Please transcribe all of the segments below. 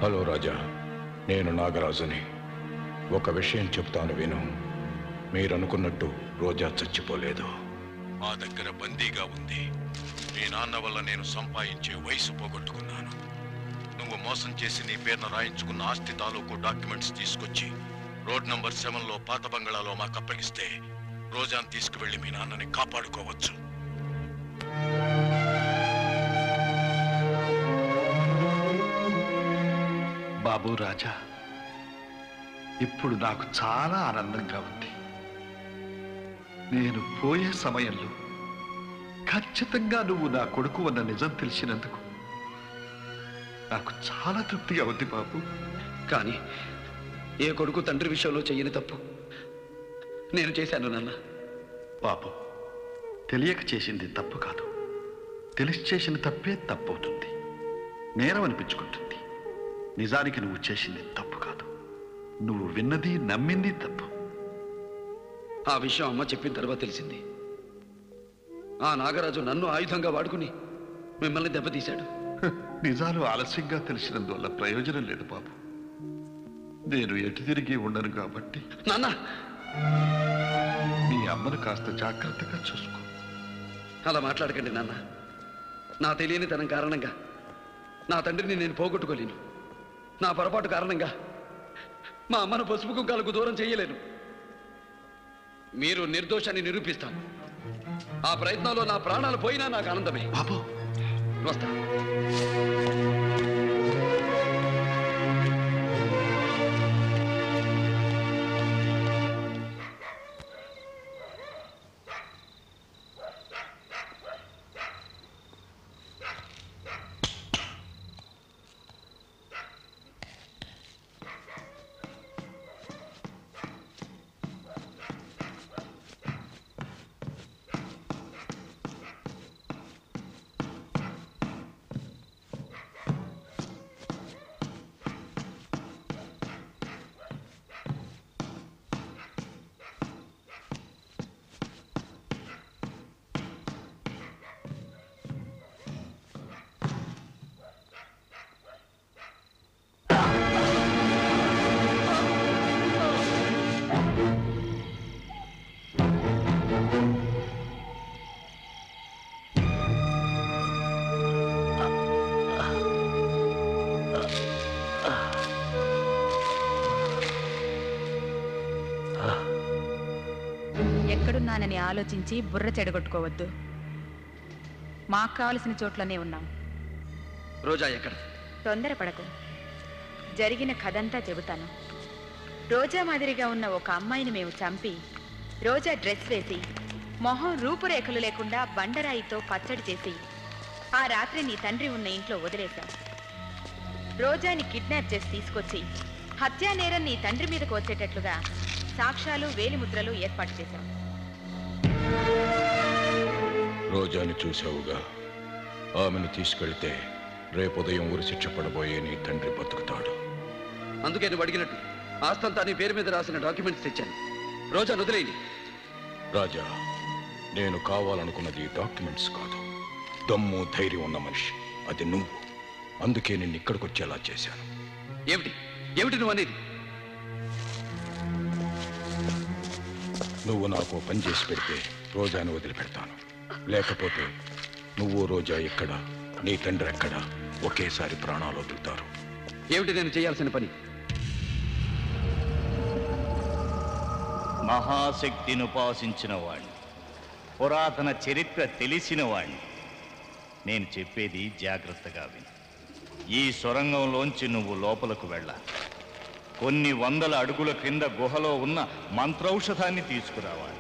hello రాజా నేను నాగరాజుని ఒక విషయం చెప్తాను విను మీరనుకున్నట్టు రోజా చచ్చిపోలేదు మా దగ్గర బందీగా ఉంది మీ నాన్న వల్ల నేను సంపాదించే వయసు పోగొట్టుకున్నాను నువ్వు మోసం చేసి నీ పేరున రాయించుకున్న ఆస్తి తాలూకు డాక్యుమెంట్స్ తీసుకొచ్చి రోడ్ నంబర్ సెవెన్ లో పాత బంగళాలో మాకు అప్పగిస్తే రోజాను తీసుకువెళ్ళి మీ నాన్నని కాపాడుకోవచ్చు బాబు రాజా ఇప్పుడు నాకు చాలా ఆనందంగా ఉంది నేను పోయే సమయంలో ఖచ్చితంగా నువ్వు నా కొడుకు అన్న నిజం తెలిసినందుకు నాకు చాలా తృప్తిగా ఉంది బాబు కానీ ఏ కొడుకు తండ్రి విషయంలో చెయ్యని తప్పు నేను చేశాను నాన్న బాబు తెలియక చేసింది తప్పు కాదు తెలిసి చేసిన తప్పే తప్పు అవుతుంది నేరం అనిపించుకుంటుంది నిజానికి నువ్వు చేసింది తప్పు కాదు నువ్వు విన్నది నమ్మింది తప్పు ఆ విషయం అమ్మ చెప్పిన తర్వాత తెలిసింది ఆ నాగరాజు నన్ను ఆయుధంగా వాడుకుని మిమ్మల్ని దెబ్బతీశాడు హ, నిజాలు ఆలస్యంగా తెలిసినందువల్ల ప్రయోజనం లేదు బాబు నేను ఎటు తిరిగి ఉండను కాబట్టి నాన్న నీ అమ్మను కాస్త జాగ్రత్తగా చూసుకో అలా మాట్లాడకండి నాన్న నా తెలియని తనం కారణంగా నా తండ్రిని నేను పోగొట్టుకోలేను నా పొరపాటు కారణంగా మా అమ్మను పసుపు కుంకాలకు దూరం చేయలేను మీరు నిర్దోషాన్ని నిరూపిస్తాను ఆ ప్రయత్నంలో నా ప్రాణాలు పోయినా నాకు ఆనందమే బాబు వస్తా ఎక్కడున్నానని ఆలోచించి బుర్ర చెడగొట్టుకోవద్దు మాకు కావలసిన చోట్లోనే ఉన్నాం రోజా ఎక్కడ తొందరపడకు జరిగిన కథంతా చెబుతాను రోజా మాదిరిగా ఉన్న ఒక అమ్మాయిని మేము చంపి రోజా డ్రెస్ వేసి మొహం రూపురేఖలు లేకుండా బండరాయితో పచ్చడి చేసి ఆ రాత్రి నీ తండ్రి ఉన్న ఇంట్లో వదిలేశాం రోజాని కిడ్నాప్ చేసి తీసుకొచ్చి హత్యా నేరం నీ తండ్రి మీదకు వచ్చేటట్లుగా సాక్ష్యాలు వేలిముద్రలు ఏర్పాటు చేశాం రోజాని చూశావుగా ఆమెను తీసుకెళ్తే రేపు ఉదయం ఉరి శిక్ష పడబోయే నీ తండ్రి బతుకుతాడు అందుకే నువ్వు అడిగినట్టు ఆస్తంతా నీ పేరు మీద రాసిన డాక్యుమెంట్స్ తెచ్చాను రోజా వదిలేయండి రాజా నేను కావాలనుకున్నది ఈ డాక్యుమెంట్స్ కాదు దమ్ము ధైర్యం ఉన్న మనిషి అది నువ్వు అందుకే నిన్ను ఇక్కడికి వచ్చేలా చేశాను ఏమిటి ఏమిటి నువ్వు అనేది నువ్వు నాకు ఓ పని చేసి పెడితే రోజాను వదిలిపెడతాను లేకపోతే నువ్వు రోజా ఎక్కడ నీ తండ్రి ఎక్కడ ఒకేసారి ప్రాణాలు వదులుతారు ఏమిటి నేను చేయాల్సిన పని మహాశక్తిని ఉపాసించిన వాణ్ణి పురాతన చరిత్ర తెలిసిన వాణ్ణి నేను చెప్పేది జాగ్రత్తగా విను ఈ సొరంగంలోంచి నువ్వు లోపలకు వెళ్ళాలి కొన్ని వందల అడుగుల క్రింద గుహలో ఉన్న మంత్రౌషధాన్ని తీసుకురావాలి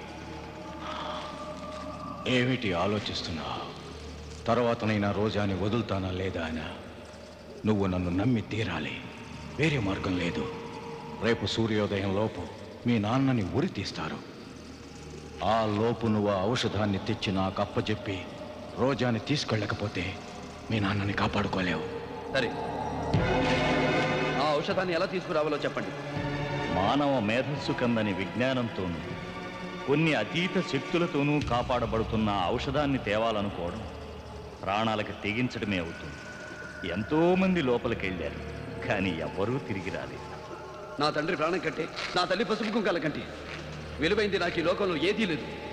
ఏమిటి ఆలోచిస్తున్నా తర్వాతనైనా రోజాని వదులుతానా లేదా అని నువ్వు నన్ను నమ్మి తీరాలి వేరే మార్గం లేదు రేపు సూర్యోదయం లోపు మీ నాన్నని ఉరి తీస్తారు ఆ లోపు నువ్వు ఆ ఔషధాన్ని తెచ్చి నాకు అప్పచెప్పి రోజాని తీసుకెళ్ళకపోతే మీ నాన్నని కాపాడుకోలేవు సరే ఆ ఔషధాన్ని ఎలా తీసుకురావాలో చెప్పండి మానవ మేధస్సు కందని విజ్ఞానంతోనూ కొన్ని అతీత శక్తులతోనూ కాపాడబడుతున్న ఆ ఔషధాన్ని తేవాలనుకోవడం ప్రాణాలకు తెగించడమే అవుతుంది ఎంతో మంది లోపలికి వెళ్ళారు కానీ ఎవ్వరూ తిరిగి రాలేదు నా తండ్రి ప్రాణం కంటే నా తల్లి పసుపు కుంకాల కంటే విలువైంది నాకు ఈ లోకంలో ఏదీ లేదు